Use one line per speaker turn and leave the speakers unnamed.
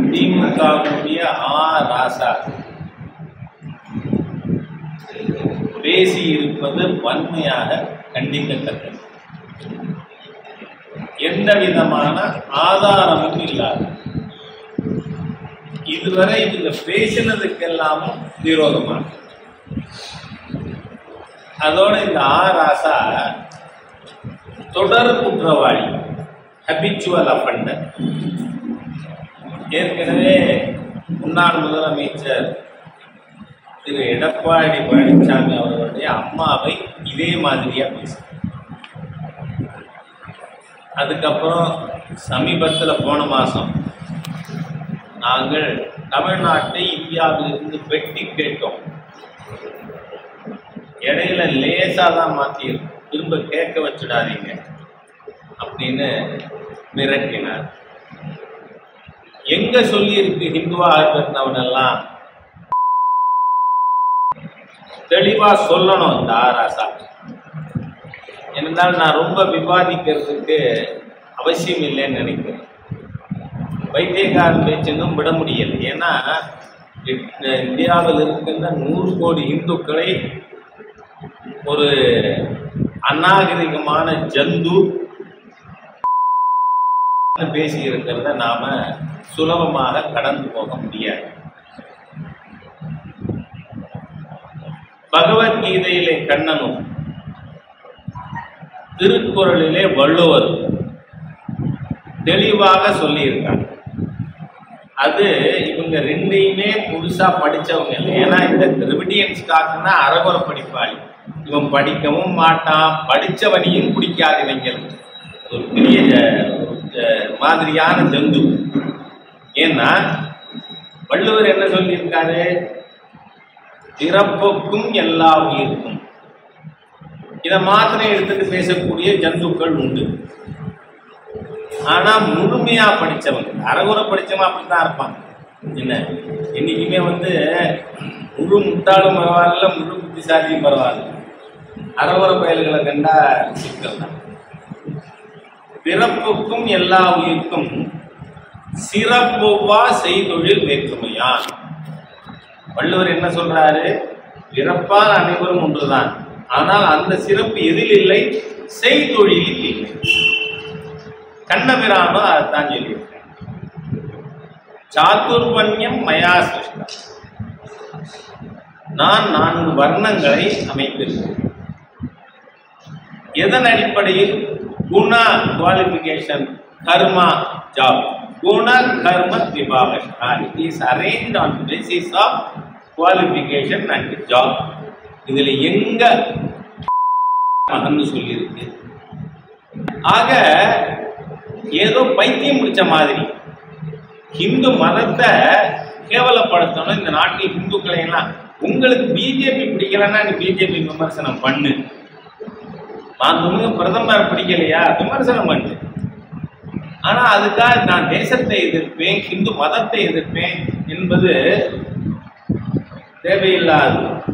திமுகவுடைய ஆ ராசா பேசி இருப்பது வன்மையாக கண்டிக்கத்தக்கது எந்த விதமான ஆதாரமும் இல்லாத இதுவரை இவங்க பேசினதுக்கெல்லாமும் விரோதமான அதோட இந்த ஆ ராசா தொடர் குற்றவாளி ஹபிச்சுவல் அஃபண்டர் ஏற்கனவே முன்னாள் முதலமைச்சர் திரு எடப்பாடி பழனிசாமி அவர்களுடைய அம்மாவை இதே மாதிரியா பேச அதுக்கப்புறம் சமீபத்தில் போன மாதம் நாங்கள் தமிழ்நாட்டை இந்தியாவிலிருந்து வெட்டி கேட்டோம் இடையில லேசா தான் மாற்றியிருக்கோம் திரும்ப கேட்க வச்சுடாதீங்க அப்படின்னு மிரட்டினார் எங்க சொல்லியிருக்கு ஹிந்துவா இருந்தவனெல்லாம் தெளிவா சொல்லணும் இந்த ஆராசா இருந்தாலும் நான் ரொம்ப விவாதிக்கிறதுக்கு அவசியம் இல்லைன்னு நினைக்கிறேன் வைத்தியகாரன் பேச்சுன்னும் விட முடியல ஏன்னா இ- இந்தியாவில் இருக்கின்ற நூறு கோடி இந்துக்களை ஒரு அநாகரிகமான ஜந்து பேசி இருக்கிறத நாம சுலபமாக கடந்து போக முடியாது பகவத்கீதையிலே கண்ணனும் திருக்குறளிலே வள்ளுவர் தெளிவாக சொல்லியிருக்காங்க அது இவங்க ரெண்டையுமே புதுசா படிச்சவங்க இல்லை ஏன்னா இந்த திரிவிடியன் ஸ்டாக்னா அறகுறை படிப்பாளி இவன் படிக்கவும் மாட்டான் படிச்சவனையும் பிடிக்காது இவங்கள் ஒரு பெரிய அஹ், அஹ், மாதிரியான ஜந்து ஏன்னா வள்ளுவர் என்ன சொல்லியிருக்காரு பிறப்புக்கும் எல்லா உயிருக்கும் இதை மாத்திரம் எடுத்துட்டு பேசக்கூடிய ஜந்துக்கள் உண்டு ஆனா முழுமையா படிச்சவங்க அறகுறை படிச்சவன் அப்படித்தான் இருப்பாங்க என்ன என்னைக்குமே வந்து முழு முட்டாளும் பரவாயில்ல முழு புத்திசாலியும் பரவாயில்ல அறகுறை பயல்களை கண்டா சிக்கல் தான் பிறப்புக்கும் எல்லா உயிருக்கும் சிறப்பொவ்வா செய்தொழில் வேற்றுமையான் வள்ளுவர் என்ன சொல்றாரு பிறப்பால் அனைவரும் ஒன்றுதான் ஆனால் அந்த சிறப்பு எதில் இல்லை செய்தொழிலில் இல்லை கண்ணபிரானும் அதைத்தான் சொல்லியிருக்காங்க சாத்துர்பண்யம் மயா சிருஷ்டா நான் நான்கு வர்ணங்களை அமைத்திருக்கிறேன் எதன் அடிப்படையில் குண குவாலிஃபிகேஷன் கர்மா ஜாப் குண கர்ம விபாகா it is arrange on basis of qualification and job இதுல எங்க மகன் சொல்லியிருக்கு ஆக ஏதோ பைத்தியம் பிடிச்ச மாதிரி ஹிந்து மதத்தை கேவலப்படுத்தணும் இந்த நாட்டில் இந்துக்களை எல்லாம் உங்களுக்கு பிஜேபி பிடிக்கலன்னா நீ பிஜேபி விமர்சனம் பண்ணு மாண்புமிகு பிரதமர் பிடிக்கலையா விமர்சனம் பண்ணு ஆனா அதுக்காக நான் தேசத்தை எதிர்ப்பேன் ஹிந்து மதத்தை எதிர்ப்பேன் என்பது தேவையில்லாது